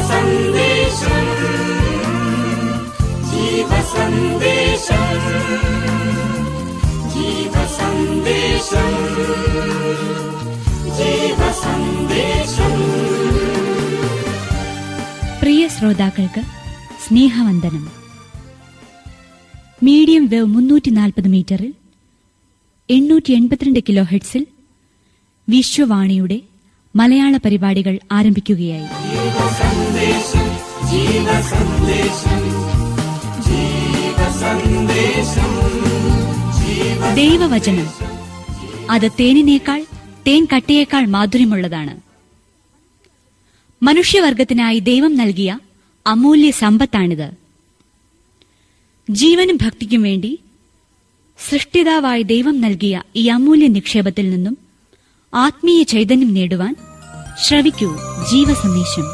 ജീവസന്ദേശം ജീവസന്ദേശം ജീവസന്ദേശം ജീവസന്ദേശം പ്രിയ ശ്രോതാക്കൾക്ക് സ്നേഹവന്ദനം medium wave മുന്നൂറ്റി നാൽപ്പത് മീറ്ററിൽ എണ്ണൂറ്റി എൺപത്തിരണ്ട് കിലോ ഹെഡ്സിൽ വിശ്വവാണിയുടെ മലയാള പരിപാടികൾ ആരംഭിക്കുകയായി ജീവസന്ദേശം ജീവസന്ദേശം ജീവസന്ദേശം ജീവ ദൈവവചനം അത് തേനിനേക്കാൾ തേൻ കട്ടിയേക്കാൾ മാധുര്യമുള്ളതാണ് മനുഷ്യവർഗത്തിനായി ദൈവം നൽകിയ അമൂല്യ സമ്പത്താണിത് ജീവനും ഭക്തിക്കും വേണ്ടി സൃഷ്ടിതാവായി ദൈവം നൽകിയ ഈ അമൂല്യ നിക്ഷേപത്തിൽ നിന്നും ആത്മീയ ചൈതന്യം നേടുവാൻ ശ്രവിക്കൂ ജീവസന്ദേശം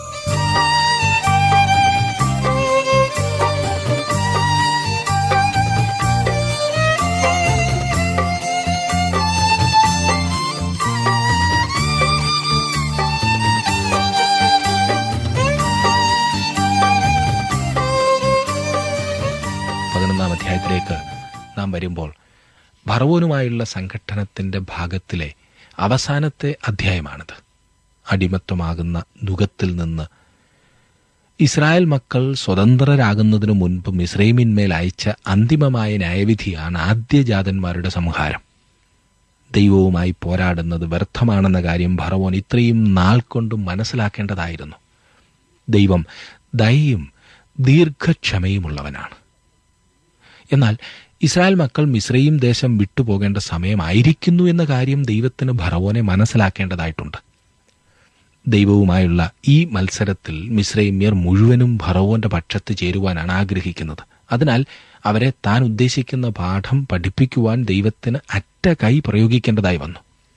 പതിനൊന്നാം അധ്യായത്തിലേക്ക് നാം വരുമ്പോൾ ഭർവോനുമായുള്ള സംഘട്ടനത്തിന്റെ ഭാഗത്തിലെ അവസാനത്തെ അധ്യായമാണിത് അടിമത്വമാകുന്ന നുഖത്തിൽ നിന്ന് ഇസ്രായേൽ മക്കൾ സ്വതന്ത്രരാകുന്നതിനു മുൻപ് മിസ്രൈമിന്മേൽ അയച്ച അന്തിമമായ ന്യായവിധിയാണ് ആദ്യജാതന്മാരുടെ സംഹാരം ദൈവവുമായി പോരാടുന്നത് വ്യർത്ഥമാണെന്ന കാര്യം ഭറവോൻ ഇത്രയും നാൾ കൊണ്ട് മനസ്സിലാക്കേണ്ടതായിരുന്നു ദൈവം ദയയും ദീർഘക്ഷമയുമുള്ളവനാണ് എന്നാൽ ഇസ്രായേൽ മക്കൾ മിശ്രയും ദേശം വിട്ടുപോകേണ്ട സമയമായിരിക്കുന്നു എന്ന കാര്യം ദൈവത്തിന് ഭറവോനെ മനസ്സിലാക്കേണ്ടതായിട്ടുണ്ട് ദൈവവുമായുള്ള ഈ മത്സരത്തിൽ മിശ്രൈമ്യർ മുഴുവനും ഭറവോന്റെ പക്ഷത്ത് ചേരുവാനാണ് ആഗ്രഹിക്കുന്നത് അതിനാൽ അവരെ താൻ ഉദ്ദേശിക്കുന്ന പാഠം പഠിപ്പിക്കുവാൻ ദൈവത്തിന് അറ്റ കൈ പ്രയോഗിക്കേണ്ടതായി വന്നു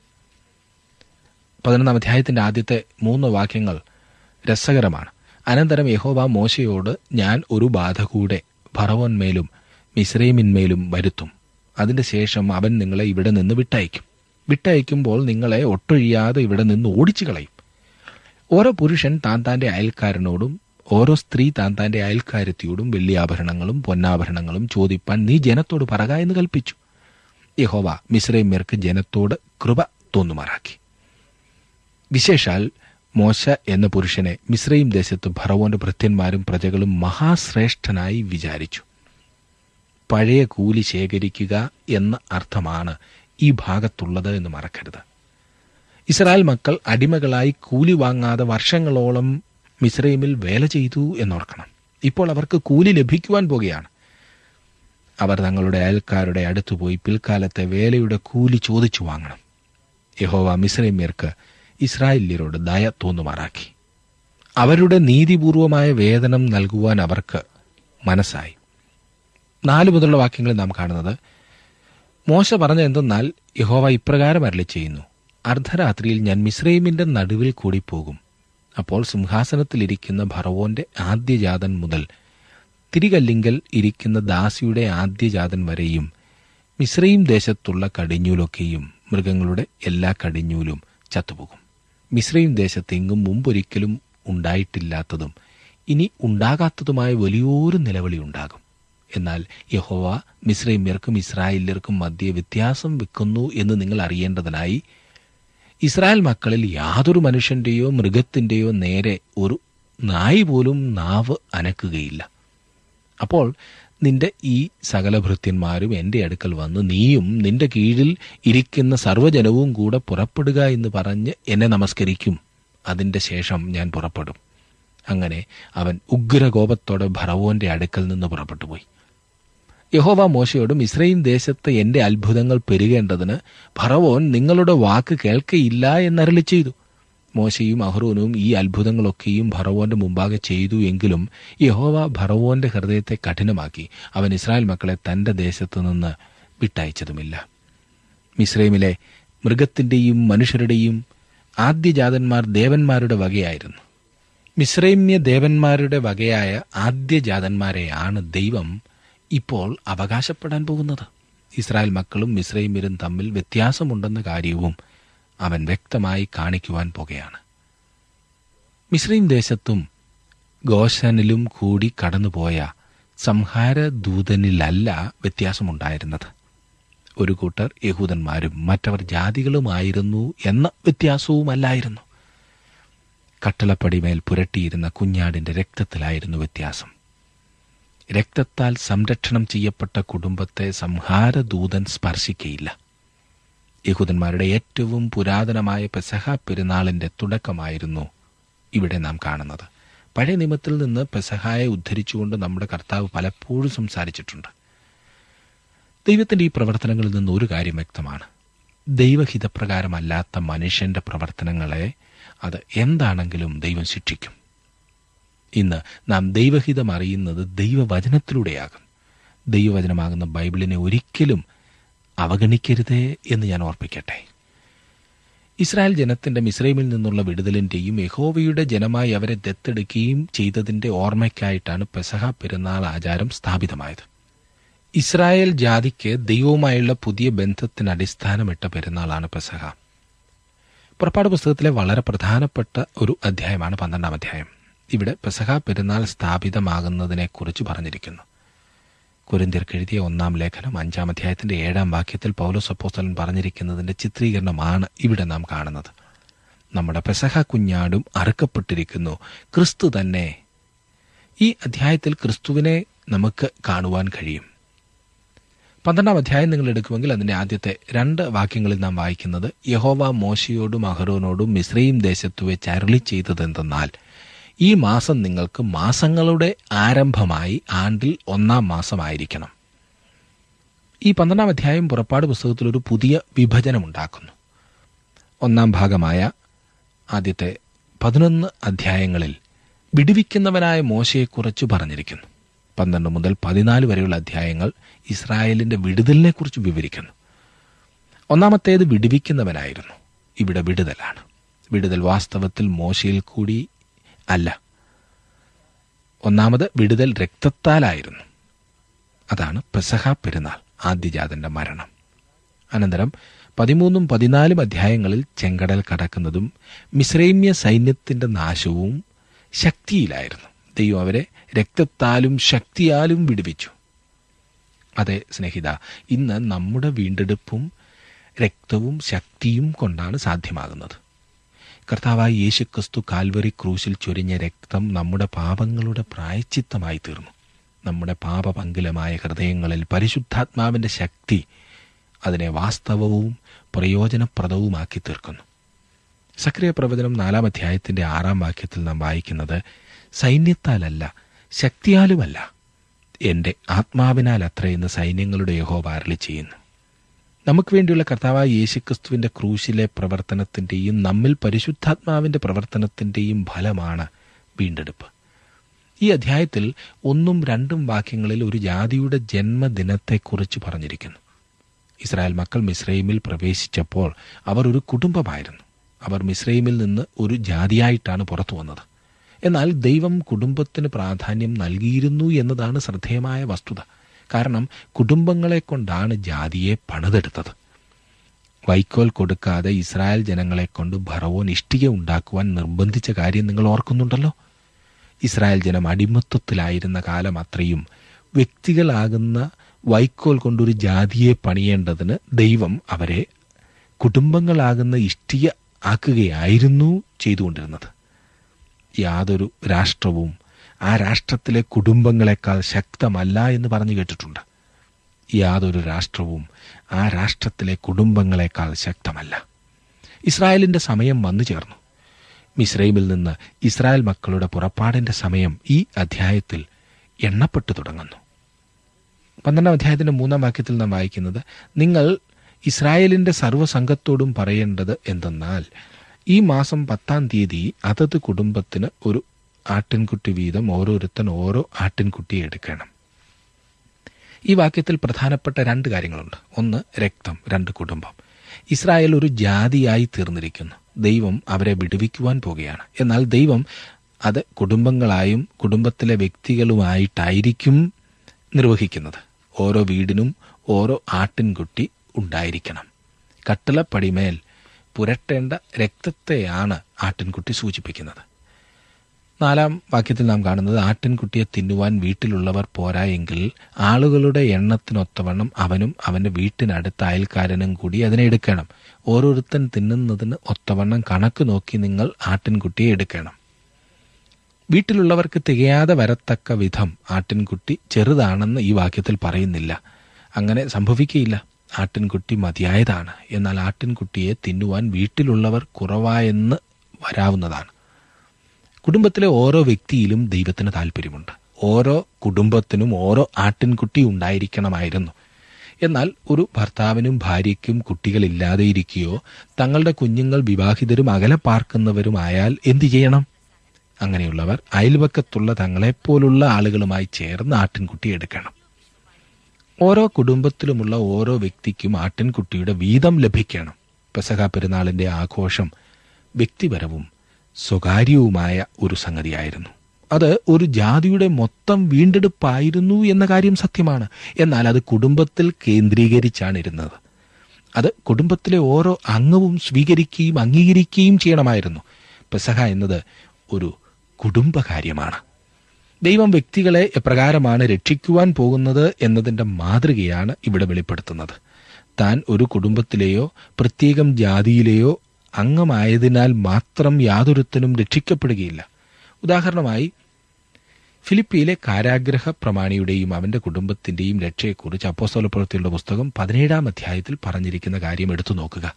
പതിനൊന്നാം അധ്യായത്തിന്റെ ആദ്യത്തെ മൂന്ന് വാക്യങ്ങൾ രസകരമാണ് അനന്തരം യഹോവ മോശയോട് ഞാൻ ഒരു ബാധ കൂടെ ഫറവോന്മേലും മിസ്രൈമിന്മേലും വരുത്തും അതിന്റെ ശേഷം അവൻ നിങ്ങളെ ഇവിടെ നിന്ന് വിട്ടയക്കും വിട്ടയക്കുമ്പോൾ നിങ്ങളെ ഒട്ടൊഴിയാതെ ഇവിടെ നിന്ന് ഓടിച്ചു കളയും ഓരോ പുരുഷൻ താൻ താന്റെ അയൽക്കാരനോടും ഓരോ സ്ത്രീ താൻ താന്റെ അയൽക്കാരത്തിയോടും വെള്ളിയാഭരണങ്ങളും പൊന്നാഭരണങ്ങളും ചോദിപ്പാൻ നീ ജനത്തോട് പറക എന്ന് കൽപ്പിച്ചു യഹോവ മിസ്രൈമ്യർക്ക് ജനത്തോട് കൃപ തോന്നുമാറാക്കി വിശേഷാൽ മോശ എന്ന പുരുഷനെ മിസ്രൈം ദേശത്ത് ഭറവോന്റെ ഭൃത്യന്മാരും പ്രജകളും മഹാശ്രേഷ്ഠനായി വിചാരിച്ചു പഴയ കൂലി ശേഖരിക്കുക എന്ന അർത്ഥമാണ് ഈ ഭാഗത്തുള്ളത് എന്ന് മറക്കരുത് ഇസ്രായേൽ മക്കൾ അടിമകളായി കൂലി വാങ്ങാതെ വർഷങ്ങളോളം മിസ്രൈമിൽ വേല ചെയ്തു എന്നോർക്കണം ഇപ്പോൾ അവർക്ക് കൂലി ലഭിക്കുവാൻ പോകുകയാണ് അവർ തങ്ങളുടെ അയൽക്കാരുടെ അടുത്തുപോയി പിൽക്കാലത്തെ വേലയുടെ കൂലി ചോദിച്ചു വാങ്ങണം യഹോവ മിസ്രൈമ്യർക്ക് ഇസ്രായേല്യരോട് ദയ തോന്നുമാറാക്കി അവരുടെ നീതിപൂർവമായ വേതനം നൽകുവാൻ അവർക്ക് മനസ്സായി നാല് മുതലുള്ള വാക്യങ്ങളിൽ നാം കാണുന്നത് മോശ പറഞ്ഞ എന്തെന്നാൽ യഹോവ ഇപ്രകാരം അരളി ചെയ്യുന്നു അർദ്ധരാത്രിയിൽ ഞാൻ മിസ്രൈമിന്റെ നടുവിൽ കൂടി പോകും അപ്പോൾ സിംഹാസനത്തിലിരിക്കുന്ന ഭറവോന്റെ ആദ്യജാതൻ മുതൽ തിരികല്ലിങ്കൽ ഇരിക്കുന്ന ദാസിയുടെ ആദ്യജാതൻ വരെയും മിസ്രൈം ദേശത്തുള്ള കടിഞ്ഞൂലൊക്കെയും മൃഗങ്ങളുടെ എല്ലാ കടിഞ്ഞൂലും ചത്തുപോകും മിസ്രൈം ദേശത്തെങ്ങും മുമ്പൊരിക്കലും ഉണ്ടായിട്ടില്ലാത്തതും ഇനി ഉണ്ടാകാത്തതുമായ വലിയൊരു നിലവിളി ഉണ്ടാകും എന്നാൽ യഹോവ മിസ്രൈമ്യർക്കും ഇസ്രായേല്യർക്കും മധ്യേ വ്യത്യാസം വെക്കുന്നു എന്ന് നിങ്ങൾ അറിയേണ്ടതിനായി ഇസ്രായേൽ മക്കളിൽ യാതൊരു മനുഷ്യന്റെയോ മൃഗത്തിന്റെയോ നേരെ ഒരു നായി പോലും നാവ് അനക്കുകയില്ല അപ്പോൾ നിന്റെ ഈ സകല ഭൃത്യന്മാരും എന്റെ അടുക്കൽ വന്ന് നീയും നിന്റെ കീഴിൽ ഇരിക്കുന്ന സർവ്വജനവും കൂടെ പുറപ്പെടുക എന്ന് പറഞ്ഞ് എന്നെ നമസ്കരിക്കും അതിന്റെ ശേഷം ഞാൻ പുറപ്പെടും അങ്ങനെ അവൻ ഉഗ്രകോപത്തോടെ ഭറവോന്റെ അടുക്കൽ നിന്ന് പുറപ്പെട്ടു പോയി യഹോവ മോശയോടും ഇസ്രയേൽ ദേശത്ത് എന്റെ അത്ഭുതങ്ങൾ പെരുകേണ്ടതിന് ഫറവോൻ നിങ്ങളുടെ വാക്ക് കേൾക്കയില്ല എന്നരളി ചെയ്തു മോശയും അഹ്റോനും ഈ അത്ഭുതങ്ങളൊക്കെയും ഭറവോന്റെ മുമ്പാകെ ചെയ്തു എങ്കിലും യഹോവ ഭറവോന്റെ ഹൃദയത്തെ കഠിനമാക്കി അവൻ ഇസ്രായേൽ മക്കളെ തന്റെ ദേശത്തു നിന്ന് വിട്ടയച്ചതുമില്ല മിസ്രൈമിലെ മൃഗത്തിന്റെയും മനുഷ്യരുടെയും ആദ്യജാതന്മാർ ദേവന്മാരുടെ വകയായിരുന്നു മിസ്രൈമ്യ ദേവന്മാരുടെ വകയായ ആദ്യജാതന്മാരെയാണ് ദൈവം ഇപ്പോൾ അവകാശപ്പെടാൻ പോകുന്നത് ഇസ്രായേൽ മക്കളും മിസ്രൈമ്യരും തമ്മിൽ വ്യത്യാസമുണ്ടെന്ന കാര്യവും അവൻ വ്യക്തമായി കാണിക്കുവാൻ പോകുകയാണ് മിസ്രൈം ദേശത്തും ഗോശനിലും കൂടി കടന്നുപോയ സംഹാരദൂതനിലല്ല വ്യത്യാസമുണ്ടായിരുന്നത് ഒരു കൂട്ടർ യഹൂദന്മാരും മറ്റവർ ജാതികളുമായിരുന്നു എന്ന വ്യത്യാസവുമല്ലായിരുന്നു കട്ടളപ്പടിമേൽ പുരട്ടിയിരുന്ന കുഞ്ഞാടിന്റെ രക്തത്തിലായിരുന്നു വ്യത്യാസം രക്തത്താൽ സംരക്ഷണം ചെയ്യപ്പെട്ട കുടുംബത്തെ സംഹാരദൂതൻ സ്പർശിക്കയില്ല യഹൂദന്മാരുടെ ഏറ്റവും പുരാതനമായ പെസഹ പെരുന്നാളിന്റെ തുടക്കമായിരുന്നു ഇവിടെ നാം കാണുന്നത് പഴയ നിയമത്തിൽ നിന്ന് പെസഹായെ ഉദ്ധരിച്ചുകൊണ്ട് നമ്മുടെ കർത്താവ് പലപ്പോഴും സംസാരിച്ചിട്ടുണ്ട് ദൈവത്തിന്റെ ഈ പ്രവർത്തനങ്ങളിൽ നിന്ന് ഒരു കാര്യം വ്യക്തമാണ് ദൈവഹിതപ്രകാരമല്ലാത്ത മനുഷ്യന്റെ പ്രവർത്തനങ്ങളെ അത് എന്താണെങ്കിലും ദൈവം ശിക്ഷിക്കും ഇന്ന് നാം ദൈവഹിതം അറിയുന്നത് ദൈവവചനത്തിലൂടെയാകും ദൈവവചനമാകുന്ന ബൈബിളിനെ ഒരിക്കലും അവഗണിക്കരുതേ എന്ന് ഞാൻ ഓർപ്പിക്കട്ടെ ഇസ്രായേൽ ജനത്തിന്റെ മിസ്രൈമിൽ നിന്നുള്ള വിടുതലിന്റെയും യഹോവയുടെ ജനമായി അവരെ ദത്തെടുക്കുകയും ചെയ്തതിന്റെ ഓർമ്മയ്ക്കായിട്ടാണ് പെസഹ പെരുന്നാൾ ആചാരം സ്ഥാപിതമായത് ഇസ്രായേൽ ജാതിക്ക് ദൈവവുമായുള്ള പുതിയ ബന്ധത്തിന് അടിസ്ഥാനമിട്ട പെരുന്നാളാണ് പെസഹ പുറപ്പാട് പുസ്തകത്തിലെ വളരെ പ്രധാനപ്പെട്ട ഒരു അധ്യായമാണ് പന്ത്രണ്ടാം അധ്യായം ഇവിടെ പെസഹ പെരുന്നാൾ സ്ഥാപിതമാകുന്നതിനെക്കുറിച്ച് പറഞ്ഞിരിക്കുന്നു കുരിന്തിയർക്ക് എഴുതിയ ഒന്നാം ലേഖനം അഞ്ചാം അധ്യായത്തിന്റെ ഏഴാം വാക്യത്തിൽ പൗലോസ് അപ്പോസ്തലൻ പറഞ്ഞിരിക്കുന്നതിന്റെ ചിത്രീകരണമാണ് ഇവിടെ നാം കാണുന്നത് നമ്മുടെ പെസഹ കുഞ്ഞാടും അറുക്കപ്പെട്ടിരിക്കുന്നു ക്രിസ്തു തന്നെ ഈ അധ്യായത്തിൽ ക്രിസ്തുവിനെ നമുക്ക് കാണുവാൻ കഴിയും പന്ത്രണ്ടാം അധ്യായം നിങ്ങൾ എടുക്കുമെങ്കിൽ അതിന്റെ ആദ്യത്തെ രണ്ട് വാക്യങ്ങളിൽ നാം വായിക്കുന്നത് യഹോവ മോശയോടും അഹരോനോടും മിശ്രയും ദേശത്തു വെച്ച് അരുളി ചെയ്തതെന്തെന്നാൽ ഈ മാസം നിങ്ങൾക്ക് മാസങ്ങളുടെ ആരംഭമായി ആണ്ടിൽ ഒന്നാം മാസമായിരിക്കണം ഈ പന്ത്രണ്ടാം അധ്യായം പുറപ്പാട് പുസ്തകത്തിൽ ഒരു പുതിയ വിഭജനമുണ്ടാക്കുന്നു ഒന്നാം ഭാഗമായ ആദ്യത്തെ പതിനൊന്ന് അധ്യായങ്ങളിൽ വിടുവിക്കുന്നവനായ മോശയെക്കുറിച്ച് പറഞ്ഞിരിക്കുന്നു പന്ത്രണ്ട് മുതൽ പതിനാല് വരെയുള്ള അധ്യായങ്ങൾ ഇസ്രായേലിന്റെ വിടുതലിനെക്കുറിച്ച് വിവരിക്കുന്നു ഒന്നാമത്തേത് വിടുവിക്കുന്നവനായിരുന്നു ഇവിടെ വിടുതലാണ് വിടുതൽ വാസ്തവത്തിൽ മോശയിൽ കൂടി അല്ല ഒന്നാമത് വിടുതൽ രക്തത്താലായിരുന്നു അതാണ് പെസഹ പെരുന്നാൾ ആദ്യജാതന്റെ മരണം അനന്തരം പതിമൂന്നും പതിനാലും അധ്യായങ്ങളിൽ ചെങ്കടൽ കടക്കുന്നതും മിശ്രൈമ്യ സൈന്യത്തിന്റെ നാശവും ശക്തിയിലായിരുന്നു ദൈവം അവരെ രക്തത്താലും ശക്തിയാലും വിടുവിച്ചു അതെ സ്നേഹിത ഇന്ന് നമ്മുടെ വീണ്ടെടുപ്പും രക്തവും ശക്തിയും കൊണ്ടാണ് സാധ്യമാകുന്നത് കർത്താവായ യേശുക്രിസ്തു കാൽവറി ക്രൂശിൽ ചൊരിഞ്ഞ രക്തം നമ്മുടെ പാപങ്ങളുടെ പ്രായച്ചിത്തമായി തീർന്നു നമ്മുടെ പാപപങ്കിലമായ ഹൃദയങ്ങളിൽ പരിശുദ്ധാത്മാവിന്റെ ശക്തി അതിനെ വാസ്തവവും പ്രയോജനപ്രദവുമാക്കി തീർക്കുന്നു സക്രിയ പ്രവചനം നാലാം അധ്യായത്തിന്റെ ആറാം വാക്യത്തിൽ നാം വായിക്കുന്നത് സൈന്യത്താലല്ല ശക്തിയാലുമല്ല എന്റെ ആത്മാവിനാൽ അത്രയെന്ന് സൈന്യങ്ങളുടെ യഹോവ അരളി ചെയ്യുന്നു നമുക്ക് വേണ്ടിയുള്ള കർത്താവായ യേശുക്രിസ്തുവിന്റെ ക്രൂശിലെ പ്രവർത്തനത്തിന്റെയും നമ്മിൽ പരിശുദ്ധാത്മാവിന്റെ പ്രവർത്തനത്തിന്റെയും ഫലമാണ് വീണ്ടെടുപ്പ് ഈ അധ്യായത്തിൽ ഒന്നും രണ്ടും വാക്യങ്ങളിൽ ഒരു ജാതിയുടെ ജന്മദിനത്തെക്കുറിച്ച് പറഞ്ഞിരിക്കുന്നു ഇസ്രായേൽ മക്കൾ മിസ്രൈമിൽ പ്രവേശിച്ചപ്പോൾ അവർ ഒരു കുടുംബമായിരുന്നു അവർ മിസ്രൈമിൽ നിന്ന് ഒരു ജാതിയായിട്ടാണ് പുറത്തു വന്നത് എന്നാൽ ദൈവം കുടുംബത്തിന് പ്രാധാന്യം നൽകിയിരുന്നു എന്നതാണ് ശ്രദ്ധേയമായ വസ്തുത കാരണം കുടുംബങ്ങളെ കൊണ്ടാണ് ജാതിയെ പണിതെടുത്തത് വൈക്കോൽ കൊടുക്കാതെ ഇസ്രായേൽ ജനങ്ങളെ കൊണ്ട് ഭറവോൻ ഇഷ്ടിക ഉണ്ടാക്കുവാൻ നിർബന്ധിച്ച കാര്യം നിങ്ങൾ ഓർക്കുന്നുണ്ടല്ലോ ഇസ്രായേൽ ജനം അടിമത്വത്തിലായിരുന്ന കാലം അത്രയും വ്യക്തികളാകുന്ന വൈക്കോൽ കൊണ്ടൊരു ജാതിയെ പണിയേണ്ടതിന് ദൈവം അവരെ കുടുംബങ്ങളാകുന്ന ഇഷ്ടിക ആക്കുകയായിരുന്നു ചെയ്തുകൊണ്ടിരുന്നത് യാതൊരു രാഷ്ട്രവും ആ രാഷ്ട്രത്തിലെ കുടുംബങ്ങളെക്കാൾ ശക്തമല്ല എന്ന് പറഞ്ഞു കേട്ടിട്ടുണ്ട് യാതൊരു രാഷ്ട്രവും ആ രാഷ്ട്രത്തിലെ കുടുംബങ്ങളെക്കാൾ ശക്തമല്ല ഇസ്രായേലിന്റെ സമയം വന്നു ചേർന്നു മിസ്രൈമിൽ നിന്ന് ഇസ്രായേൽ മക്കളുടെ പുറപ്പാടിന്റെ സമയം ഈ അധ്യായത്തിൽ എണ്ണപ്പെട്ടു തുടങ്ങുന്നു പന്ത്രണ്ടാം അധ്യായത്തിന്റെ മൂന്നാം വാക്യത്തിൽ നാം വായിക്കുന്നത് നിങ്ങൾ ഇസ്രായേലിന്റെ സർവ്വസംഘത്തോടും പറയേണ്ടത് എന്തെന്നാൽ ഈ മാസം പത്താം തീയതി അതത് കുടുംബത്തിന് ഒരു ആട്ടിൻകുട്ടി വീതം ഓരോരുത്തൻ ഓരോ ആട്ടിൻകുട്ടിയെ എടുക്കണം ഈ വാക്യത്തിൽ പ്രധാനപ്പെട്ട രണ്ട് കാര്യങ്ങളുണ്ട് ഒന്ന് രക്തം രണ്ട് കുടുംബം ഇസ്രായേൽ ഒരു ജാതിയായി തീർന്നിരിക്കുന്നു ദൈവം അവരെ വിടുവിക്കുവാൻ പോകുകയാണ് എന്നാൽ ദൈവം അത് കുടുംബങ്ങളായും കുടുംബത്തിലെ വ്യക്തികളുമായിട്ടായിരിക്കും നിർവഹിക്കുന്നത് ഓരോ വീടിനും ഓരോ ആട്ടിൻകുട്ടി ഉണ്ടായിരിക്കണം കട്ടിളപ്പടിമേൽ പുരട്ടേണ്ട രക്തത്തെയാണ് ആട്ടിൻകുട്ടി സൂചിപ്പിക്കുന്നത് നാലാം വാക്യത്തിൽ നാം കാണുന്നത് ആട്ടിൻകുട്ടിയെ തിന്നുവാൻ വീട്ടിലുള്ളവർ പോരാ എങ്കിൽ ആളുകളുടെ എണ്ണത്തിനൊത്തവണ്ണം അവനും അവന്റെ വീട്ടിനടുത്ത അയൽക്കാരനും കൂടി അതിനെ എടുക്കണം ഓരോരുത്തൻ തിന്നുന്നതിന് ഒത്തവണ്ണം കണക്ക് നോക്കി നിങ്ങൾ ആട്ടിൻകുട്ടിയെ എടുക്കണം വീട്ടിലുള്ളവർക്ക് തികയാതെ വരത്തക്ക വിധം ആട്ടിൻകുട്ടി ചെറുതാണെന്ന് ഈ വാക്യത്തിൽ പറയുന്നില്ല അങ്ങനെ സംഭവിക്കുകയില്ല ആട്ടിൻകുട്ടി മതിയായതാണ് എന്നാൽ ആട്ടിൻകുട്ടിയെ തിന്നുവാൻ വീട്ടിലുള്ളവർ കുറവായെന്ന് വരാവുന്നതാണ് കുടുംബത്തിലെ ഓരോ വ്യക്തിയിലും ദൈവത്തിന് താല്പര്യമുണ്ട് ഓരോ കുടുംബത്തിനും ഓരോ ആട്ടിൻകുട്ടി ഉണ്ടായിരിക്കണമായിരുന്നു എന്നാൽ ഒരു ഭർത്താവിനും ഭാര്യയ്ക്കും കുട്ടികളില്ലാതെ ഇരിക്കുകയോ തങ്ങളുടെ കുഞ്ഞുങ്ങൾ വിവാഹിതരും അകലെ പാർക്കുന്നവരുമായാൽ എന്തു ചെയ്യണം അങ്ങനെയുള്ളവർ അയൽവക്കത്തുള്ള തങ്ങളെപ്പോലുള്ള ആളുകളുമായി ചേർന്ന് ആട്ടിൻകുട്ടി എടുക്കണം ഓരോ കുടുംബത്തിലുമുള്ള ഓരോ വ്യക്തിക്കും ആട്ടിൻകുട്ടിയുടെ വീതം ലഭിക്കണം പെസഹ പെരുന്നാളിന്റെ ആഘോഷം വ്യക്തിപരവും സ്വകാര്യവുമായ ഒരു സംഗതിയായിരുന്നു അത് ഒരു ജാതിയുടെ മൊത്തം വീണ്ടെടുപ്പായിരുന്നു എന്ന കാര്യം സത്യമാണ് എന്നാൽ അത് കുടുംബത്തിൽ കേന്ദ്രീകരിച്ചാണ് ഇരുന്നത് അത് കുടുംബത്തിലെ ഓരോ അംഗവും സ്വീകരിക്കുകയും അംഗീകരിക്കുകയും ചെയ്യണമായിരുന്നു പെസഹ എന്നത് ഒരു കുടുംബകാര്യമാണ് ദൈവം വ്യക്തികളെ എപ്രകാരമാണ് രക്ഷിക്കുവാൻ പോകുന്നത് എന്നതിന്റെ മാതൃകയാണ് ഇവിടെ വെളിപ്പെടുത്തുന്നത് താൻ ഒരു കുടുംബത്തിലെയോ പ്രത്യേകം ജാതിയിലെയോ അംഗമായതിനാൽ മാത്രം യാതൊരുത്തനും രക്ഷിക്കപ്പെടുകയില്ല ഉദാഹരണമായി ഫിലിപ്പിയിലെ കാരാഗ്രഹ പ്രമാണിയുടെയും അവന്റെ കുടുംബത്തിന്റെയും രക്ഷയെക്കുറിച്ച് അപ്പോസ്തല പ്രവൃത്തിയുടെ പുസ്തകം പതിനേഴാം അധ്യായത്തിൽ പറഞ്ഞിരിക്കുന്ന കാര്യം എടുത്തു നോക്കുക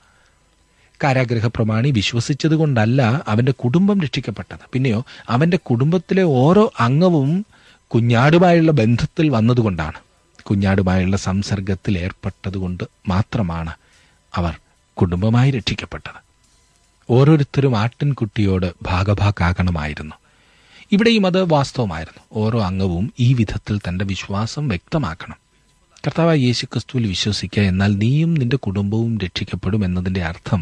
കാരാഗ്രഹ പ്രമാണി വിശ്വസിച്ചതുകൊണ്ടല്ല അവന്റെ കുടുംബം രക്ഷിക്കപ്പെട്ടത് പിന്നെയോ അവന്റെ കുടുംബത്തിലെ ഓരോ അംഗവും കുഞ്ഞാടുമായുള്ള ബന്ധത്തിൽ വന്നതുകൊണ്ടാണ് കുഞ്ഞാടുമായുള്ള സംസർഗത്തിൽ ഏർപ്പെട്ടതുകൊണ്ട് മാത്രമാണ് അവർ കുടുംബമായി രക്ഷിക്കപ്പെട്ടത് ഓരോരുത്തരും ആട്ടിൻകുട്ടിയോട് ഭാഗഭാക്കാകണമായിരുന്നു ഇവിടെയും അത് വാസ്തവമായിരുന്നു ഓരോ അംഗവും ഈ വിധത്തിൽ തന്റെ വിശ്വാസം വ്യക്തമാക്കണം കർത്താവായ യേശു ക്രിസ്തുവിൽ വിശ്വസിക്കുക എന്നാൽ നീയും നിന്റെ കുടുംബവും രക്ഷിക്കപ്പെടും എന്നതിന്റെ അർത്ഥം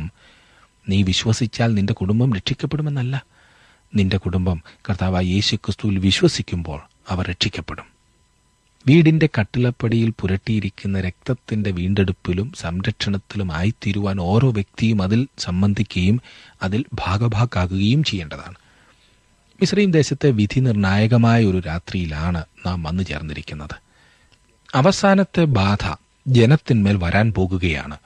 നീ വിശ്വസിച്ചാൽ നിന്റെ കുടുംബം രക്ഷിക്കപ്പെടുമെന്നല്ല നിന്റെ കുടുംബം കർത്താവായ യേശു ക്രിസ്തുവിൽ വിശ്വസിക്കുമ്പോൾ അവർ രക്ഷിക്കപ്പെടും വീടിന്റെ കട്ടിളപ്പടിയിൽ പുരട്ടിയിരിക്കുന്ന രക്തത്തിന്റെ വീണ്ടെടുപ്പിലും സംരക്ഷണത്തിലും ആയിത്തീരുവാൻ ഓരോ വ്യക്തിയും അതിൽ സംബന്ധിക്കുകയും അതിൽ ഭാഗഭാക്കാകുകയും ചെയ്യേണ്ടതാണ് മിശ്രീം ദേശത്തെ വിധി നിർണായകമായ ഒരു രാത്രിയിലാണ് നാം വന്നു ചേർന്നിരിക്കുന്നത് അവസാനത്തെ ബാധ ജനത്തിന്മേൽ വരാൻ പോകുകയാണ്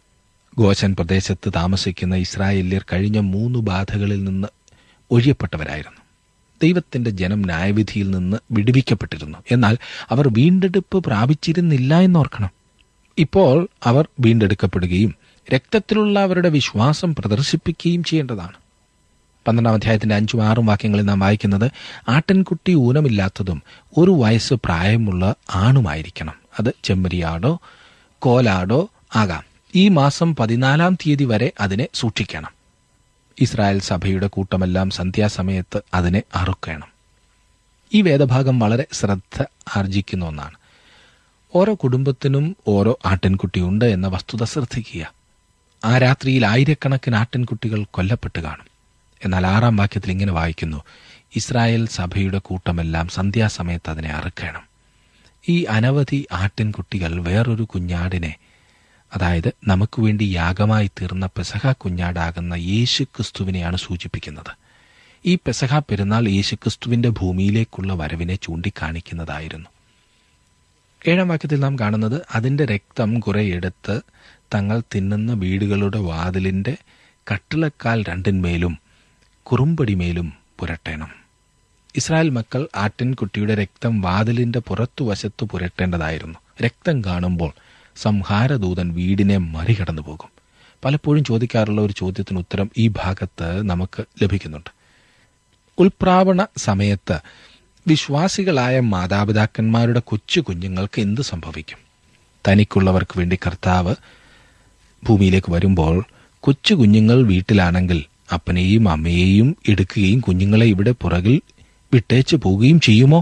ഗോശൻ പ്രദേശത്ത് താമസിക്കുന്ന ഇസ്രായേല്യർ കഴിഞ്ഞ മൂന്ന് ബാധകളിൽ നിന്ന് ഒഴിയപ്പെട്ടവരായിരുന്നു ദൈവത്തിന്റെ ജനം ന്യായവിധിയിൽ നിന്ന് വിടുവിക്കപ്പെട്ടിരുന്നു എന്നാൽ അവർ വീണ്ടെടുപ്പ് പ്രാപിച്ചിരുന്നില്ല എന്നോർക്കണം ഇപ്പോൾ അവർ വീണ്ടെടുക്കപ്പെടുകയും രക്തത്തിലുള്ള അവരുടെ വിശ്വാസം പ്രദർശിപ്പിക്കുകയും ചെയ്യേണ്ടതാണ് പന്ത്രണ്ടാം അധ്യായത്തിന്റെ അഞ്ചും ആറും വാക്യങ്ങളിൽ നാം വായിക്കുന്നത് ആട്ടിൻകുട്ടി ഊനമില്ലാത്തതും ഒരു വയസ്സ് പ്രായമുള്ള ആണുമായിരിക്കണം അത് ചെമ്മരിയാടോ കോലാടോ ആകാം ഈ മാസം പതിനാലാം തീയതി വരെ അതിനെ സൂക്ഷിക്കണം ഇസ്രായേൽ സഭയുടെ കൂട്ടമെല്ലാം സന്ധ്യാസമയത്ത് അതിനെ അറുക്കണം ഈ വേദഭാഗം വളരെ ശ്രദ്ധ ആർജിക്കുന്ന ഒന്നാണ് ഓരോ കുടുംബത്തിനും ഓരോ ആട്ടിൻകുട്ടിയുണ്ട് എന്ന വസ്തുത ശ്രദ്ധിക്കുക ആ രാത്രിയിൽ ആയിരക്കണക്കിന് ആട്ടിൻകുട്ടികൾ കൊല്ലപ്പെട്ട് കാണും എന്നാൽ ആറാം വാക്യത്തിൽ ഇങ്ങനെ വായിക്കുന്നു ഇസ്രായേൽ സഭയുടെ കൂട്ടമെല്ലാം സന്ധ്യാസമയത്ത് അതിനെ അറുക്കണം ഈ അനവധി ആട്ടിൻകുട്ടികൾ വേറൊരു കുഞ്ഞാടിനെ അതായത് നമുക്ക് വേണ്ടി യാഗമായി തീർന്ന പെസഹ കുഞ്ഞാടാകുന്ന യേശു ക്രിസ്തുവിനെയാണ് സൂചിപ്പിക്കുന്നത് ഈ പെസഹ പെരുന്നാൾ യേശു ക്രിസ്തുവിന്റെ ഭൂമിയിലേക്കുള്ള വരവിനെ ചൂണ്ടിക്കാണിക്കുന്നതായിരുന്നു ഏഴാം വാക്യത്തിൽ നാം കാണുന്നത് അതിന്റെ രക്തം കുറെ എടുത്ത് തങ്ങൾ തിന്നുന്ന വീടുകളുടെ വാതിലിന്റെ കട്ടിളക്കാൽ രണ്ടിന്മേലും കുറുമ്പടിമേലും പുരട്ടണം ഇസ്രായേൽ മക്കൾ ആട്ടിൻകുട്ടിയുടെ രക്തം വാതിലിന്റെ പുറത്തുവശത്ത് പുരട്ടേണ്ടതായിരുന്നു രക്തം കാണുമ്പോൾ സംഹാരദൂതൻ വീടിനെ മറികടന്നു പോകും പലപ്പോഴും ചോദിക്കാറുള്ള ഒരു ചോദ്യത്തിന് ഉത്തരം ഈ ഭാഗത്ത് നമുക്ക് ലഭിക്കുന്നുണ്ട് ഉൽപ്രാവണ സമയത്ത് വിശ്വാസികളായ മാതാപിതാക്കന്മാരുടെ കൊച്ചു കുഞ്ഞുങ്ങൾക്ക് എന്ത് സംഭവിക്കും തനിക്കുള്ളവർക്ക് വേണ്ടി കർത്താവ് ഭൂമിയിലേക്ക് വരുമ്പോൾ കൊച്ചു കുഞ്ഞുങ്ങൾ വീട്ടിലാണെങ്കിൽ അപ്പനെയും അമ്മയെയും എടുക്കുകയും കുഞ്ഞുങ്ങളെ ഇവിടെ പുറകിൽ വിട്ടേച്ച് പോവുകയും ചെയ്യുമോ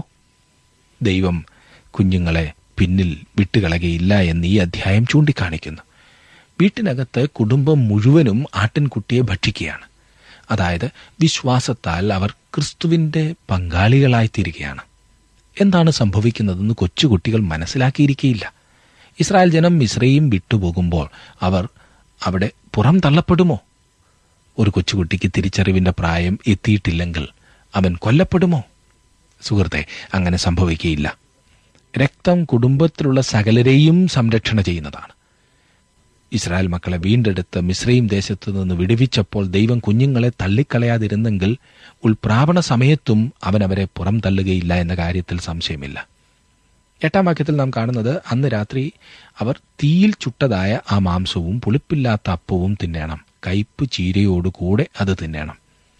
ദൈവം കുഞ്ഞുങ്ങളെ പിന്നിൽ വിട്ടുകളകയില്ല എന്ന് ഈ അധ്യായം ചൂണ്ടിക്കാണിക്കുന്നു വീട്ടിനകത്ത് കുടുംബം മുഴുവനും ആട്ടിൻകുട്ടിയെ ഭക്ഷിക്കുകയാണ് അതായത് വിശ്വാസത്താൽ അവർ ക്രിസ്തുവിന്റെ പങ്കാളികളായിത്തീരുകയാണ് എന്താണ് സംഭവിക്കുന്നതെന്ന് കൊച്ചുകുട്ടികൾ മനസ്സിലാക്കിയിരിക്കുകയില്ല ഇസ്രായേൽ ജനം മിശ്രയും വിട്ടുപോകുമ്പോൾ അവർ അവിടെ പുറം തള്ളപ്പെടുമോ ഒരു കൊച്ചുകുട്ടിക്ക് തിരിച്ചറിവിന്റെ പ്രായം എത്തിയിട്ടില്ലെങ്കിൽ അവൻ കൊല്ലപ്പെടുമോ സുഹൃത്തെ അങ്ങനെ സംഭവിക്കുകയില്ല രക്തം കുടുംബത്തിലുള്ള സകലരെയും സംരക്ഷണ ചെയ്യുന്നതാണ് ഇസ്രായേൽ മക്കളെ വീണ്ടെടുത്ത് മിശ്രയും ദേശത്തു നിന്ന് വിടുവിച്ചപ്പോൾ ദൈവം കുഞ്ഞുങ്ങളെ തള്ളിക്കളയാതിരുന്നെങ്കിൽ ഉൾപ്രാപണ സമയത്തും അവൻ അവരെ പുറം തള്ളുകയില്ല എന്ന കാര്യത്തിൽ സംശയമില്ല എട്ടാം വാക്യത്തിൽ നാം കാണുന്നത് അന്ന് രാത്രി അവർ തീയിൽ ചുട്ടതായ ആ മാംസവും പുളിപ്പില്ലാത്ത അപ്പവും തിന്നണം കയ്പ് ചീരയോടുകൂടെ അത് തിന്നണം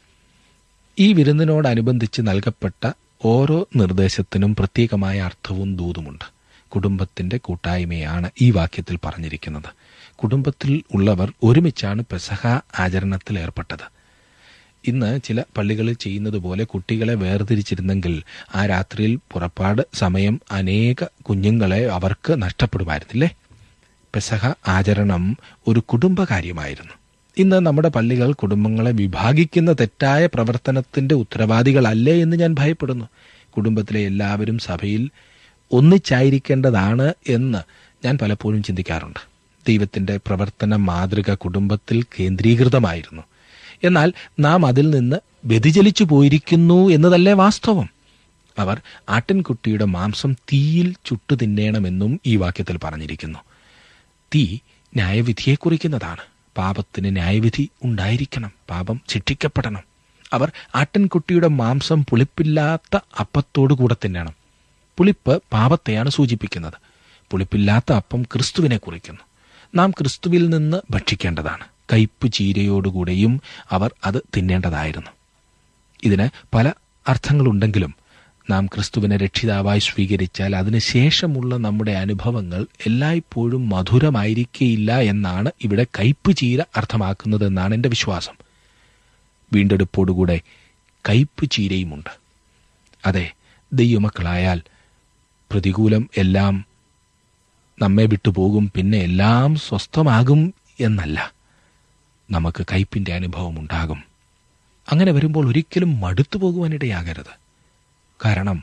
ഈ വിരുന്നിനോടനുബന്ധിച്ച് നൽകപ്പെട്ട ഓരോ നിർദ്ദേശത്തിനും പ്രത്യേകമായ അർത്ഥവും ദൂതുമുണ്ട് കുടുംബത്തിന്റെ കൂട്ടായ്മയാണ് ഈ വാക്യത്തിൽ പറഞ്ഞിരിക്കുന്നത് കുടുംബത്തിൽ ഉള്ളവർ ഒരുമിച്ചാണ് പെസഹ ആചരണത്തിൽ ഏർപ്പെട്ടത് ഇന്ന് ചില പള്ളികളിൽ ചെയ്യുന്നത് പോലെ കുട്ടികളെ വേർതിരിച്ചിരുന്നെങ്കിൽ ആ രാത്രിയിൽ പുറപ്പാട് സമയം അനേക കുഞ്ഞുങ്ങളെ അവർക്ക് നഷ്ടപ്പെടുമായിരുന്നില്ലേ പെസഹ ആചരണം ഒരു കുടുംബകാര്യമായിരുന്നു ഇന്ന് നമ്മുടെ പള്ളികൾ കുടുംബങ്ങളെ വിഭാഗിക്കുന്ന തെറ്റായ പ്രവർത്തനത്തിന്റെ ഉത്തരവാദികളല്ലേ എന്ന് ഞാൻ ഭയപ്പെടുന്നു കുടുംബത്തിലെ എല്ലാവരും സഭയിൽ ഒന്നിച്ചായിരിക്കേണ്ടതാണ് എന്ന് ഞാൻ പലപ്പോഴും ചിന്തിക്കാറുണ്ട് ദൈവത്തിന്റെ പ്രവർത്തന മാതൃക കുടുംബത്തിൽ കേന്ദ്രീകൃതമായിരുന്നു എന്നാൽ നാം അതിൽ നിന്ന് വ്യതിചലിച്ചു പോയിരിക്കുന്നു എന്നതല്ലേ വാസ്തവം അവർ ആട്ടിൻകുട്ടിയുടെ മാംസം തീയിൽ ചുട്ടു തിന്നേണമെന്നും ഈ വാക്യത്തിൽ പറഞ്ഞിരിക്കുന്നു തീ ന്യായവിധിയെ കുറിക്കുന്നതാണ് പാപത്തിന് ന്യായവിധി ഉണ്ടായിരിക്കണം പാപം ശിക്ഷിക്കപ്പെടണം അവർ ആട്ടിൻകുട്ടിയുടെ മാംസം പുളിപ്പില്ലാത്ത അപ്പത്തോടു കൂടെ തിന്നണം പുളിപ്പ് പാപത്തെയാണ് സൂചിപ്പിക്കുന്നത് പുളിപ്പില്ലാത്ത അപ്പം ക്രിസ്തുവിനെ കുറിക്കുന്നു നാം ക്രിസ്തുവിൽ നിന്ന് ഭക്ഷിക്കേണ്ടതാണ് കയ്പ് ചീരയോടുകൂടെയും അവർ അത് തിന്നേണ്ടതായിരുന്നു ഇതിന് പല അർത്ഥങ്ങളുണ്ടെങ്കിലും നാം ക്രിസ്തുവിനെ രക്ഷിതാവായി സ്വീകരിച്ചാൽ അതിനുശേഷമുള്ള നമ്മുടെ അനുഭവങ്ങൾ എല്ലായ്പ്പോഴും മധുരമായിരിക്കേയില്ല എന്നാണ് ഇവിടെ കയ്പ് ചീര അർത്ഥമാക്കുന്നതെന്നാണ് എൻ്റെ വിശ്വാസം വീണ്ടെടുപ്പോടുകൂടെ കയ്പ് ചീരയുമുണ്ട് അതെ ദൈവമക്കളായാൽ പ്രതികൂലം എല്ലാം നമ്മെ വിട്ടുപോകും പിന്നെ എല്ലാം സ്വസ്ഥമാകും എന്നല്ല നമുക്ക് കയ്പിന്റെ അനുഭവം ഉണ്ടാകും അങ്ങനെ വരുമ്പോൾ ഒരിക്കലും മടുത്തു പോകുവാനിടയാകരുത് കാരണം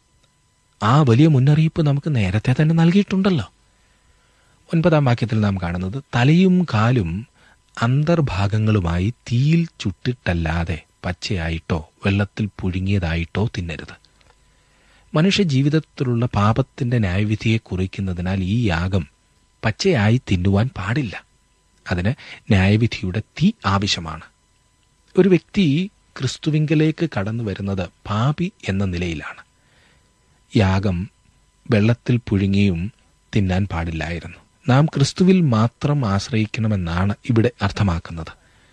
ആ വലിയ മുന്നറിയിപ്പ് നമുക്ക് നേരത്തെ തന്നെ നൽകിയിട്ടുണ്ടല്ലോ ഒൻപതാം വാക്യത്തിൽ നാം കാണുന്നത് തലയും കാലും അന്തർഭാഗങ്ങളുമായി തീയിൽ ചുട്ടിട്ടല്ലാതെ പച്ചയായിട്ടോ വെള്ളത്തിൽ പുഴുങ്ങിയതായിട്ടോ തിന്നരുത് മനുഷ്യ ജീവിതത്തിലുള്ള പാപത്തിന്റെ ന്യായവിധിയെ കുറിക്കുന്നതിനാൽ ഈ യാഗം പച്ചയായി തിന്നുവാൻ പാടില്ല അതിന് ന്യായവിധിയുടെ തീ ആവശ്യമാണ് ഒരു വ്യക്തി ക്രിസ്തുവിങ്കലേക്ക് കടന്നു വരുന്നത് പാപി എന്ന നിലയിലാണ് യാഗം വെള്ളത്തിൽ പുഴുങ്ങിയും തിന്നാൻ പാടില്ലായിരുന്നു നാം ക്രിസ്തുവിൽ മാത്രം ആശ്രയിക്കണമെന്നാണ് ഇവിടെ അർത്ഥമാക്കുന്നത്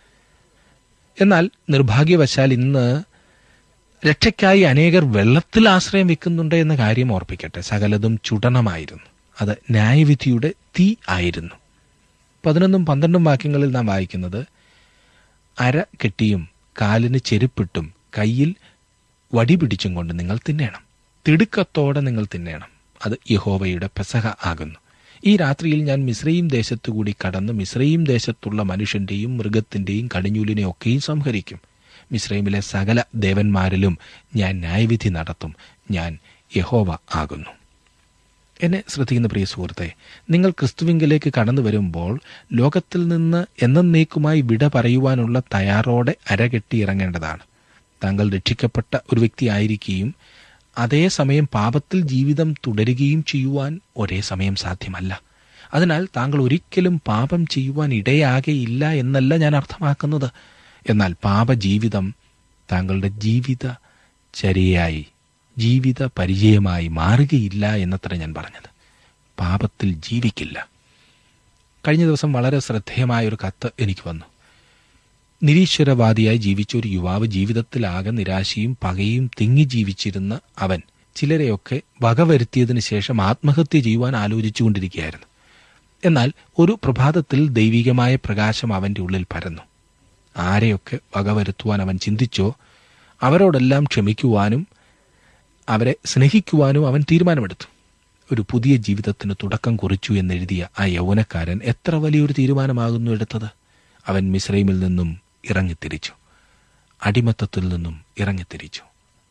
എന്നാൽ നിർഭാഗ്യവശാൽ ഇന്ന് രക്ഷയ്ക്കായി അനേകർ വെള്ളത്തിൽ ആശ്രയം വെക്കുന്നുണ്ട് എന്ന കാര്യം ഓർപ്പിക്കട്ടെ സകലതും ചുടണമായിരുന്നു അത് ന്യായവിധിയുടെ തീ ആയിരുന്നു പതിനൊന്നും പന്ത്രണ്ടും വാക്യങ്ങളിൽ നാം വായിക്കുന്നത് അര കെട്ടിയും കാലിന് ചെരുപ്പിട്ടും കയ്യിൽ വടി പിടിച്ചും കൊണ്ട് നിങ്ങൾ തിന്നേണം തിടുക്കത്തോടെ നിങ്ങൾ തിന്നേണം അത് യഹോവയുടെ പെസഹ ആകുന്നു ഈ രാത്രിയിൽ ഞാൻ മിശ്രയും ദേശത്തുകൂടി കടന്ന് മിശ്രയും ദേശത്തുള്ള മനുഷ്യന്റെയും മൃഗത്തിന്റെയും കടിഞ്ഞൂലിനെ ഒക്കെയും സംഹരിക്കും മിശ്രൈമിലെ സകല ദേവന്മാരിലും ഞാൻ ന്യായവിധി നടത്തും ഞാൻ യഹോവ ആകുന്നു എന്നെ ശ്രദ്ധിക്കുന്ന പ്രിയ സുഹൃത്തെ നിങ്ങൾ ക്രിസ്തുവിങ്കിലേക്ക് കടന്നു വരുമ്പോൾ ലോകത്തിൽ നിന്ന് എന്നേക്കുമായി വിട പറയുവാനുള്ള തയ്യാറോടെ അരകെട്ടി ഇറങ്ങേണ്ടതാണ് താങ്കൾ രക്ഷിക്കപ്പെട്ട ഒരു വ്യക്തിയായിരിക്കുകയും അതേസമയം പാപത്തിൽ ജീവിതം തുടരുകയും ചെയ്യുവാൻ ഒരേ സമയം സാധ്യമല്ല അതിനാൽ താങ്കൾ ഒരിക്കലും പാപം ചെയ്യുവാൻ ഇടയാകെയില്ല എന്നല്ല ഞാൻ അർത്ഥമാക്കുന്നത് എന്നാൽ പാപജീവിതം താങ്കളുടെ ജീവിത ചര്യയായി ജീവിത പരിചയമായി മാറുകയില്ല എന്നത്ര ഞാൻ പറഞ്ഞത് പാപത്തിൽ ജീവിക്കില്ല കഴിഞ്ഞ ദിവസം വളരെ ശ്രദ്ധേയമായ ഒരു കത്ത് എനിക്ക് വന്നു നിരീശ്വരവാദിയായി ജീവിച്ച ഒരു യുവാവ് ജീവിതത്തിലാകെ നിരാശയും പകയും തിങ്ങി ജീവിച്ചിരുന്ന അവൻ ചിലരെയൊക്കെ വകവരുത്തിയതിനു ശേഷം ആത്മഹത്യ ചെയ്യുവാൻ ആലോചിച്ചുകൊണ്ടിരിക്കുകയായിരുന്നു എന്നാൽ ഒരു പ്രഭാതത്തിൽ ദൈവികമായ പ്രകാശം അവന്റെ ഉള്ളിൽ പരന്നു ആരെയൊക്കെ വകവരുത്തുവാൻ അവൻ ചിന്തിച്ചോ അവരോടെല്ലാം ക്ഷമിക്കുവാനും അവരെ സ്നേഹിക്കുവാനും അവൻ തീരുമാനമെടുത്തു ഒരു പുതിയ ജീവിതത്തിന് തുടക്കം കുറിച്ചു എന്നെഴുതിയ ആ യൗവനക്കാരൻ എത്ര വലിയൊരു തീരുമാനമാകുന്നു എടുത്തത് അവൻ മിശ്രൈമിൽ നിന്നും ഇറങ്ങിത്തിരിച്ചു അടിമത്തത്തിൽ നിന്നും ഇറങ്ങിത്തിരിച്ചു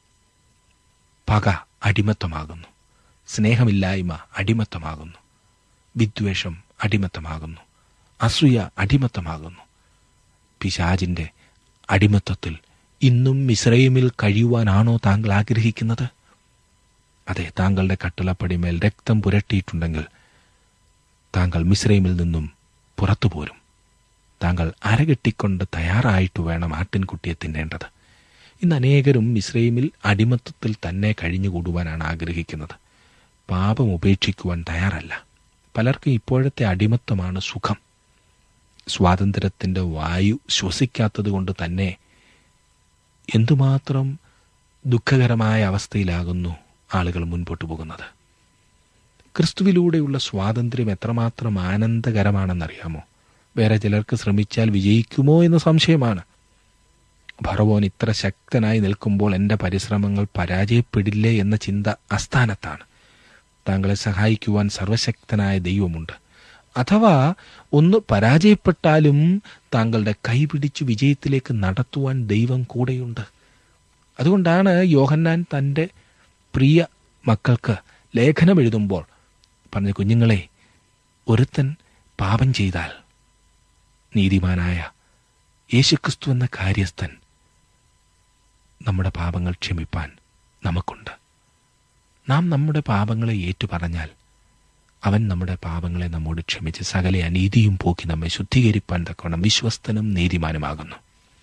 പക അടിമത്തമാകുന്നു സ്നേഹമില്ലായ്മ അടിമത്തമാകുന്നു വിദ്വേഷം അടിമത്തമാകുന്നു അസൂയ അടിമത്തമാകുന്നു പിശാജിന്റെ അടിമത്തത്തിൽ ഇന്നും മിസ്രൈമിൽ കഴിയുവാനാണോ താങ്കൾ ആഗ്രഹിക്കുന്നത് അതെ താങ്കളുടെ കട്ടിളപ്പടിമേൽ രക്തം പുരട്ടിയിട്ടുണ്ടെങ്കിൽ താങ്കൾ മിസ്രൈമിൽ നിന്നും പുറത്തു പോരും താങ്കൾ അരകെട്ടിക്കൊണ്ട് തയ്യാറായിട്ട് വേണം ആട്ടിൻകുട്ടിയെ തിന്നേണ്ടത് ഇന്ന് അനേകരും മിസ്രൈമിൽ അടിമത്തത്തിൽ തന്നെ കഴിഞ്ഞുകൂടുവാനാണ് ആഗ്രഹിക്കുന്നത് പാപം ഉപേക്ഷിക്കുവാൻ തയ്യാറല്ല പലർക്കും ഇപ്പോഴത്തെ അടിമത്തമാണ് സുഖം സ്വാതന്ത്ര്യത്തിൻ്റെ വായു ശ്വസിക്കാത്തത് കൊണ്ട് തന്നെ എന്തുമാത്രം ദുഃഖകരമായ അവസ്ഥയിലാകുന്നു ആളുകൾ മുൻപോട്ട് പോകുന്നത് ക്രിസ്തുവിലൂടെയുള്ള സ്വാതന്ത്ര്യം എത്രമാത്രം ആനന്ദകരമാണെന്നറിയാമോ വേറെ ചിലർക്ക് ശ്രമിച്ചാൽ വിജയിക്കുമോ എന്ന സംശയമാണ് ഭറവോൻ ഇത്ര ശക്തനായി നിൽക്കുമ്പോൾ എൻ്റെ പരിശ്രമങ്ങൾ പരാജയപ്പെടില്ലേ എന്ന ചിന്ത അസ്ഥാനത്താണ് താങ്കളെ സഹായിക്കുവാൻ സർവശക്തനായ ദൈവമുണ്ട് അഥവാ ഒന്ന് പരാജയപ്പെട്ടാലും താങ്കളുടെ കൈപിടിച്ചു വിജയത്തിലേക്ക് നടത്തുവാൻ ദൈവം കൂടെയുണ്ട് അതുകൊണ്ടാണ് യോഹന്നാൻ തൻ്റെ പ്രിയ മക്കൾക്ക് ലേഖനം എഴുതുമ്പോൾ പറഞ്ഞ കുഞ്ഞുങ്ങളെ ഒരുത്തൻ പാപം ചെയ്താൽ നീതിമാനായ യേശുക്രിസ്തു എന്ന കാര്യസ്ഥൻ നമ്മുടെ പാപങ്ങൾ ക്ഷമിപ്പാൻ നമുക്കുണ്ട് നാം നമ്മുടെ പാപങ്ങളെ ഏറ്റുപറഞ്ഞാൽ അവൻ നമ്മുടെ പാപങ്ങളെ നമ്മോട് ക്ഷമിച്ച് സകല അനീതിയും പോക്കി നമ്മെ ശുദ്ധീകരിപ്പാൻ തക്കവണ്ണം വിശ്വസ്തനും നീതിമാനുമാകുന്നു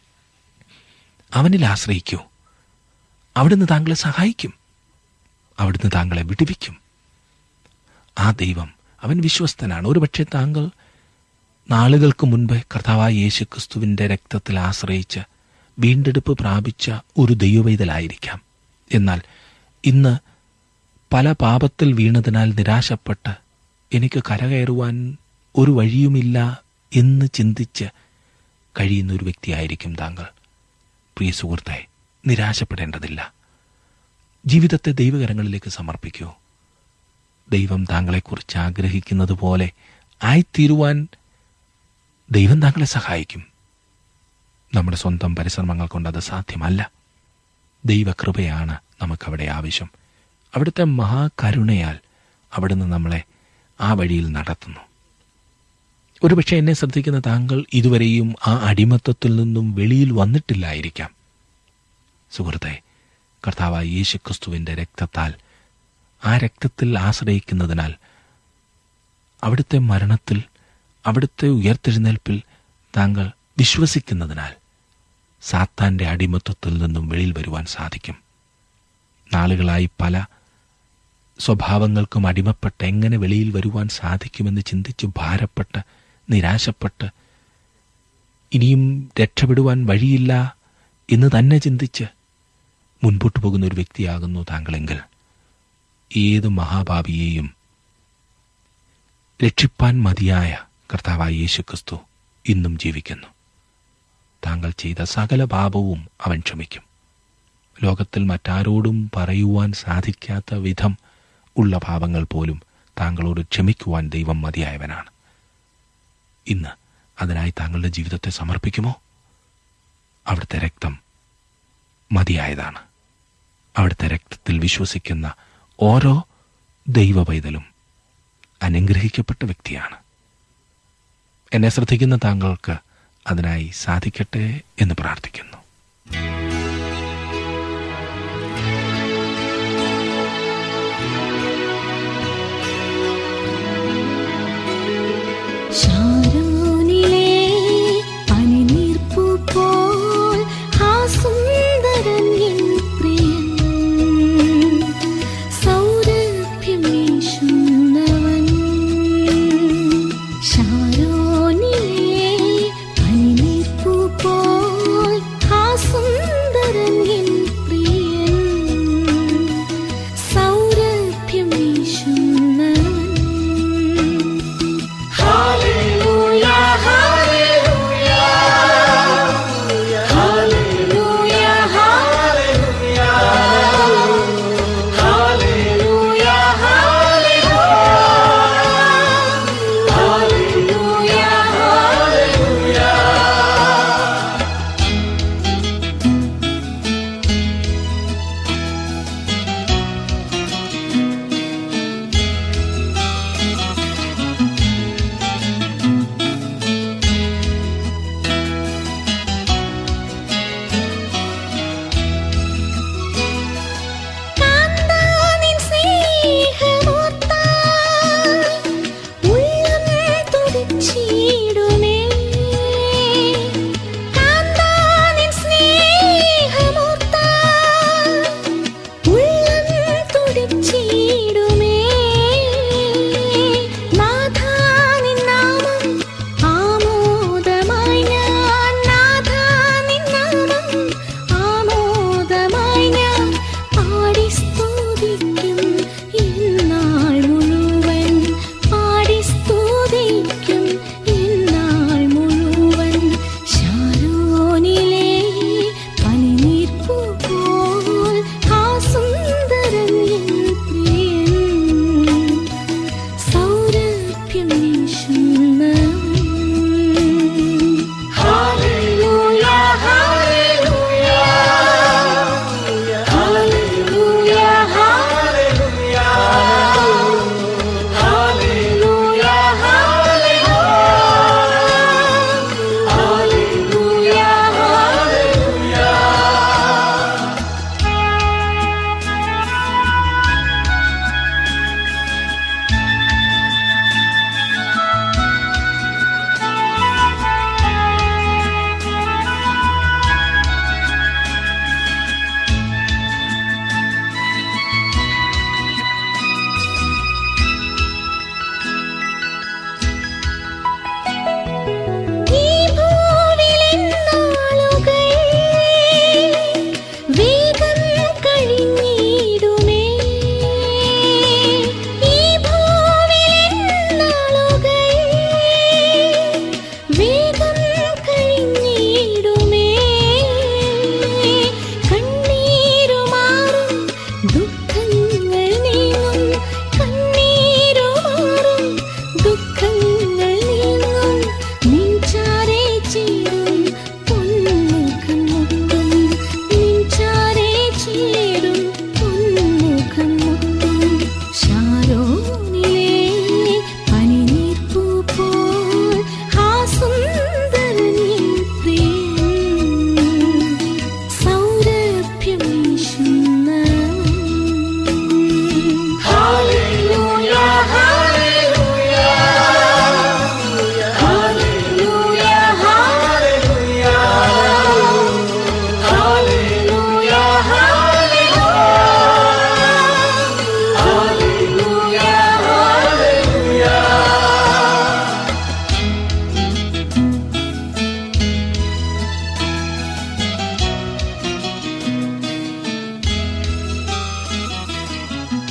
അവനിൽ ആശ്രയിക്കൂ അവിടുന്ന് താങ്കളെ സഹായിക്കും അവിടുന്ന് താങ്കളെ വിടുവിക്കും ആ ദൈവം അവൻ വിശ്വസ്തനാണ് ഒരുപക്ഷെ താങ്കൾ നാളുകൾക്ക് മുൻപ് കർത്താവായ യേശു ക്രിസ്തുവിൻ്റെ രക്തത്തിൽ ആശ്രയിച്ച് വീണ്ടെടുപ്പ് പ്രാപിച്ച ഒരു ദൈവവൈതലായിരിക്കാം എന്നാൽ ഇന്ന് പല പാപത്തിൽ വീണതിനാൽ നിരാശപ്പെട്ട് എനിക്ക് കരകയറുവാൻ ഒരു വഴിയുമില്ല എന്ന് ചിന്തിച്ച് കഴിയുന്ന ഒരു വ്യക്തിയായിരിക്കും താങ്കൾ പ്രിയ സുഹൃത്തെ നിരാശപ്പെടേണ്ടതില്ല ജീവിതത്തെ ദൈവകരങ്ങളിലേക്ക് സമർപ്പിക്കൂ ദൈവം താങ്കളെക്കുറിച്ച് ആഗ്രഹിക്കുന്നത് പോലെ ആയിത്തീരുവാൻ ദൈവം താങ്കളെ സഹായിക്കും നമ്മുടെ സ്വന്തം പരിശ്രമങ്ങൾ കൊണ്ട് അത് സാധ്യമല്ല ദൈവകൃപയാണ് നമുക്കവിടെ ആവശ്യം അവിടുത്തെ മഹാകരുണയാൽ അവിടുന്ന് നമ്മളെ ആ വഴിയിൽ നടത്തുന്നു ഒരുപക്ഷെ എന്നെ ശ്രദ്ധിക്കുന്ന താങ്കൾ ഇതുവരെയും ആ അടിമത്തത്തിൽ നിന്നും വെളിയിൽ വന്നിട്ടില്ലായിരിക്കാം സുഹൃത്തെ കർത്താവായ യേശു ക്രിസ്തുവിൻ്റെ രക്തത്താൽ ആ രക്തത്തിൽ ആശ്രയിക്കുന്നതിനാൽ അവിടുത്തെ മരണത്തിൽ അവിടുത്തെ ഉയർത്തെഴുന്നേൽപ്പിൽ താങ്കൾ വിശ്വസിക്കുന്നതിനാൽ സാത്താന്റെ അടിമത്വത്തിൽ നിന്നും വെളിയിൽ വരുവാൻ സാധിക്കും നാളുകളായി പല സ്വഭാവങ്ങൾക്കും അടിമപ്പെട്ട് എങ്ങനെ വെളിയിൽ വരുവാൻ സാധിക്കുമെന്ന് ചിന്തിച്ച് ഭാരപ്പെട്ട് നിരാശപ്പെട്ട് ഇനിയും രക്ഷപ്പെടുവാൻ വഴിയില്ല എന്ന് തന്നെ ചിന്തിച്ച് മുൻപോട്ട് പോകുന്ന ഒരു വ്യക്തിയാകുന്നു താങ്കളെങ്കിൽ ഏത് മഹാഭാവിയെയും രക്ഷിപ്പാൻ മതിയായ കർത്താവായ യേശു ക്രിസ്തു ഇന്നും ജീവിക്കുന്നു താങ്കൾ ചെയ്ത സകല പാപവും അവൻ ക്ഷമിക്കും ലോകത്തിൽ മറ്റാരോടും പറയുവാൻ സാധിക്കാത്ത വിധം ഉള്ള പാപങ്ങൾ പോലും താങ്കളോട് ക്ഷമിക്കുവാൻ ദൈവം മതിയായവനാണ് ഇന്ന് അതിനായി താങ്കളുടെ ജീവിതത്തെ സമർപ്പിക്കുമോ അവിടുത്തെ രക്തം മതിയായതാണ് അവിടുത്തെ രക്തത്തിൽ വിശ്വസിക്കുന്ന ഓരോ ദൈവ പൈതലും അനുഗ്രഹിക്കപ്പെട്ട വ്യക്തിയാണ് എന്നെ ശ്രദ്ധിക്കുന്ന താങ്കൾക്ക് അതിനായി സാധിക്കട്ടെ എന്ന് പ്രാർത്ഥിക്കുന്നു ശാരോനിലെ പനിനീർപ്പൂ പോൽ ആ സുന്ദരൻ എൻ പ്രിയൻ സൗരഭ്യം വീശുന്നവൻ ശാരോനിലെ പനിനീർപ്പൂ പോൽ ആ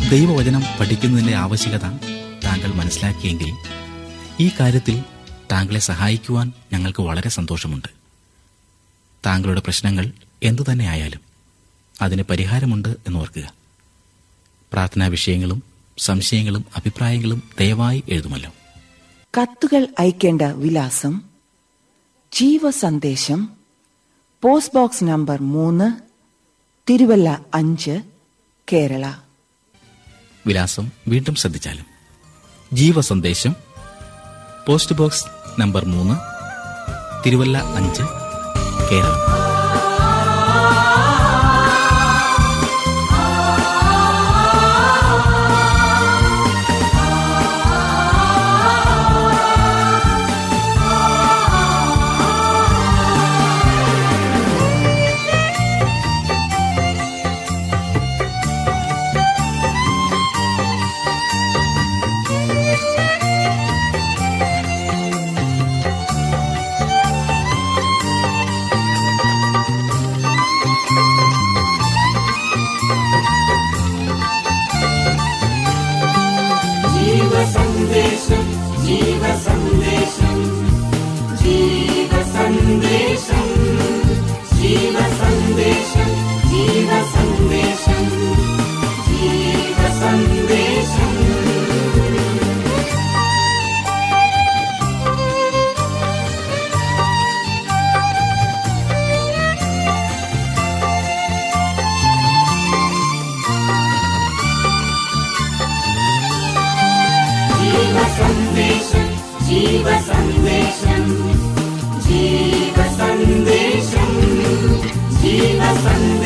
ദൈവവചനം പഠിക്കുന്നതിന്റെ ആവശ്യകത താങ്കൾ മനസ്സിലാക്കിയെങ്കിൽ ഈ കാര്യത്തിൽ താങ്കളെ സഹായിക്കുവാൻ ഞങ്ങൾക്ക് വളരെ സന്തോഷമുണ്ട് താങ്കളുടെ പ്രശ്നങ്ങൾ എന്തു തന്നെ ആയാലും അതിന് പരിഹാരമുണ്ട് എന്ന് ഓർക്കുക പ്രാർത്ഥനാ വിഷയങ്ങളും സംശയങ്ങളും അഭിപ്രായങ്ങളും ദയവായി എഴുതുമല്ലോ കത്തുകൾ അയക്കേണ്ട വിലാസം ജീവസന്ദേശം പോസ്റ്റ് ബോക്സ് നമ്പർ മൂന്ന് തിരുവല്ല അഞ്ച് കേരള വിലാസം വീണ്ടും ശ്രദ്ധിച്ചാലും ജീവസന്ദേശം പോസ്റ്റ് ബോക്സ് നമ്പർ മൂന്ന് തിരുവല്ല അഞ്ച് കേരളം ജീവസന്ദേശം ജീവസന്ദേശം ജീവസന്ദേശം ജീവസന്ദേശം ജീവസന്ദേശം ജീവസന്ദേശം ജീവസന്ദേശം ജീവസന്ദേശം ജീവസന്ദേശം ജീവസന്ദേശം